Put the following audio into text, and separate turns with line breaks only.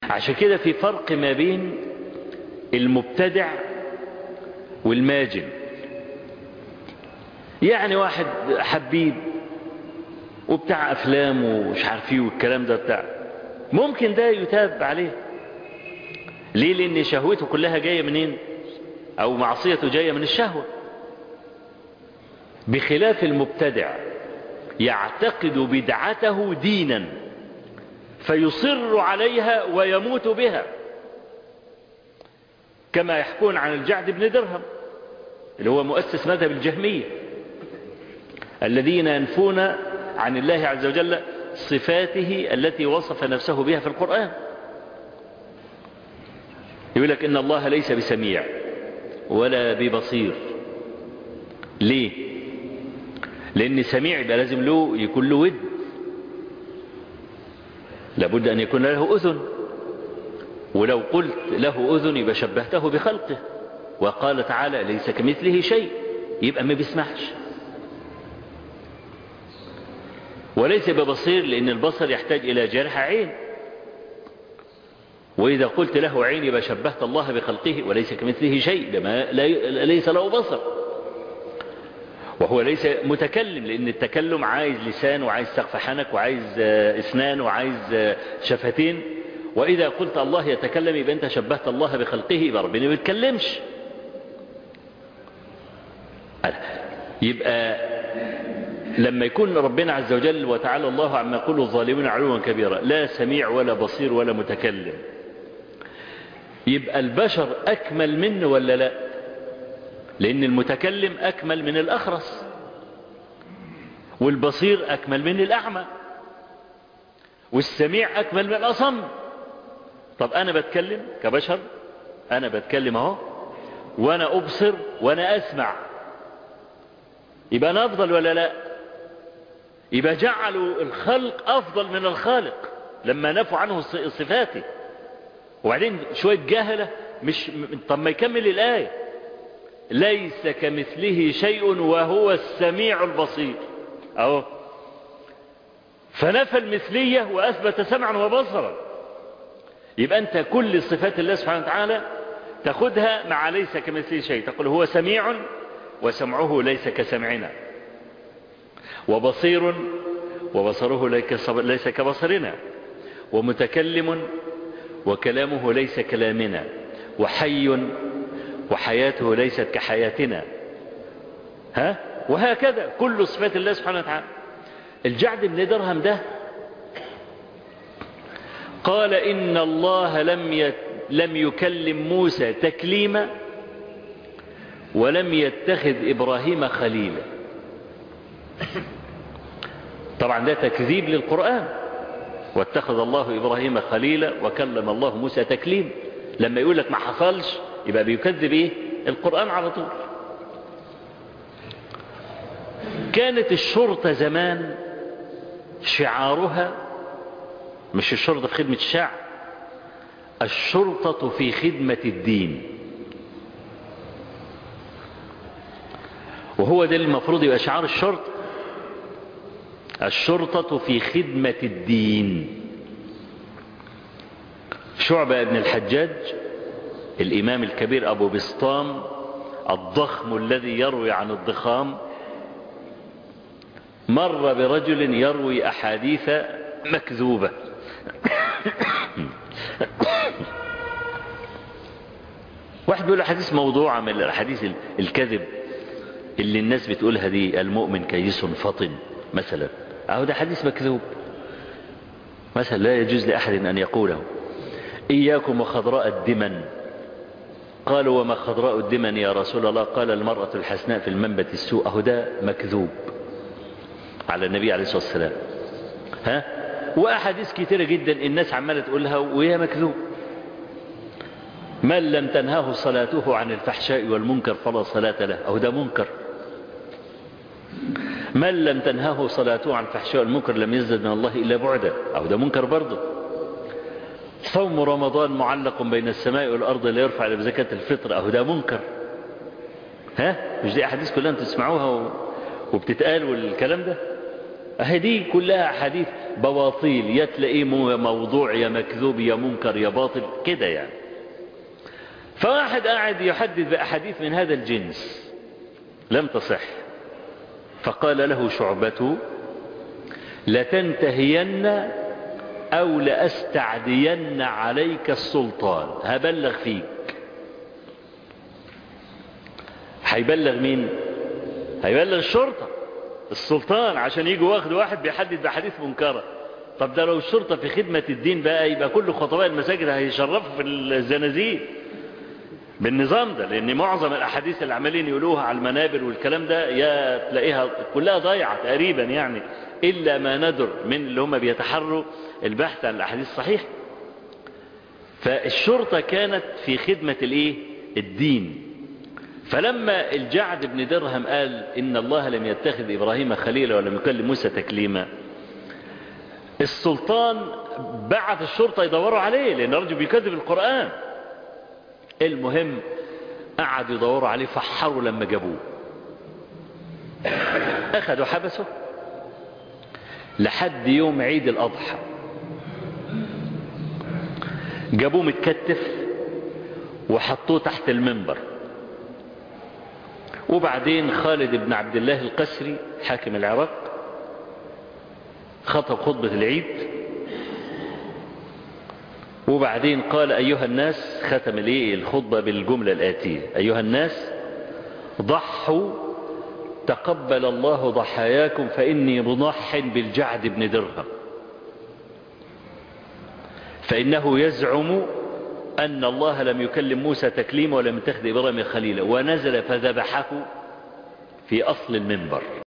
عشان كده في فرق ما بين المبتدع والماجن يعني واحد حبيب وبتاع افلام ومش عارف ايه والكلام ده بتاع ممكن ده يتاب عليه ليه لان شهوته كلها جايه منين او معصيته جايه من الشهوه بخلاف المبتدع يعتقد بدعته دينا فيصر عليها ويموت بها كما يحكون عن الجعد بن درهم اللي هو مؤسس مذهب الجهمية الذين ينفون عن الله عز وجل صفاته التي وصف نفسه بها في القرآن يقول لك إن الله ليس بسميع ولا ببصير ليه لأن سميع يبقى لازم له يكون له ود لابد أن يكون له أذن ولو قلت له أذن يبقى شبهته بخلقه وقال تعالى ليس كمثله شيء يبقى ما بيسمعش وليس ببصير لأن البصر يحتاج إلى جرح عين وإذا قلت له عين يبقى شبهت الله بخلقه وليس كمثله شيء لما ليس له بصر وهو ليس متكلم لأن التكلم عايز لسان وعايز سقف حنك وعايز اسنان وعايز شفتين وإذا قلت الله يتكلم يبقى أنت شبهت الله بخلقه يبقى ربنا ما بيتكلمش يبقى لما يكون ربنا عز وجل وتعالى الله عما يقول الظالمون علوا كبيرا لا سميع ولا بصير ولا متكلم يبقى البشر أكمل منه ولا لا لأن المتكلم أكمل من الأخرس والبصير أكمل من الأعمى والسميع أكمل من الأصم طب أنا بتكلم كبشر أنا بتكلم أهو وأنا أبصر وأنا أسمع يبقى أنا أفضل ولا لا يبقى جعلوا الخلق أفضل من الخالق لما نفوا عنه صفاته وبعدين شوية جهلة مش طب ما يكمل الآية ليس كمثله شيء وهو السميع البصير أهو فنفى المثلية وأثبت سمعا وبصرا يبقى أنت كل صفات الله سبحانه وتعالى تاخدها مع ليس كمثله شيء تقول هو سميع وسمعه ليس كسمعنا وبصير وبصره ليس كبصرنا ومتكلم وكلامه ليس كلامنا وحي وحياته ليست كحياتنا ها وهكذا كل صفات الله سبحانه وتعالى الجعد بن درهم ده قال إن الله لم يت لم يكلم موسى تكليما ولم يتخذ إبراهيم خليلا طبعا ده تكذيب للقرآن واتخذ الله إبراهيم خليلا وكلم الله موسى تكليم لما يقول لك ما حصلش يبقى بيكذب ايه القرآن على طول كانت الشرطة زمان شعارها مش الشرطة في خدمة الشعب الشرطة في خدمة الدين وهو ده المفروض يبقى شعار الشرطة الشرطة في خدمة الدين شعبة ابن الحجاج الإمام الكبير أبو بسطام الضخم الذي يروي عن الضخام مر برجل يروي أحاديث مكذوبة واحد بيقول أحاديث موضوعة من الأحاديث الكذب اللي الناس بتقولها دي المؤمن كيس فطن مثلا أهو ده حديث مكذوب مثلا لا يجوز لأحد أن يقوله إياكم وخضراء الدمن قالوا وما خضراء الدمن يا رسول الله قال المرأة الحسناء في المنبت السوء أهو ده مكذوب على النبي عليه الصلاة والسلام ها وأحاديث كتيرة جدا الناس عمالة تقولها وهي مكذوب من لم تنهاه صلاته عن الفحشاء والمنكر فلا صلاة له أو ده منكر من لم تنهاه صلاته عن الفحشاء والمنكر لم يزدد من الله إلا بعدا أو ده منكر برضه صوم رمضان معلق بين السماء والأرض لا يرفع إلا بزكاة الفطر أهو ده منكر ها مش دي أحاديث كلها تسمعوها و... وبتتقال والكلام ده هذه كلها حديث بواطيل يا تلاقيه موضوع يا مكذوب يا منكر يا باطل كده يعني فواحد قاعد يحدث بأحاديث من هذا الجنس لم تصح فقال له شعبة لتنتهين أو لأستعدين عليك السلطان هبلغ فيك هيبلغ مين هيبلغ الشرطة السلطان عشان يجوا واخد واحد بيحدد بحديث منكرة طب ده لو الشرطة في خدمة الدين بقى يبقى كل خطباء المساجد هيشرفوا في الزنازين بالنظام ده لان معظم الاحاديث اللي عمالين يقولوها على المنابر والكلام ده يا تلاقيها كلها ضايعه تقريبا يعني الا ما ندر من اللي هم بيتحروا البحث عن الاحاديث الصحيحه فالشرطه كانت في خدمه الايه الدين فلما الجعد بن درهم قال ان الله لم يتخذ ابراهيم خليلا ولم يكلم موسى تكليما السلطان بعث الشرطه يدوروا عليه لان الرجل بيكذب القران المهم قعدوا يدوروا عليه فحروا لما جابوه اخذوا حبسه لحد يوم عيد الاضحى جابوه متكتف وحطوه تحت المنبر وبعدين خالد بن عبد الله القسري حاكم العراق خطب خطبة العيد وبعدين قال أيها الناس ختم ليه الخطبة بالجملة الآتية أيها الناس ضحوا تقبل الله ضحاياكم فإني مضح بالجعد بن درهم فإنه يزعم أن الله لم يكلم موسى تكليما ولم يتخذ إبراهيم خليلا ونزل فذبحه في أصل المنبر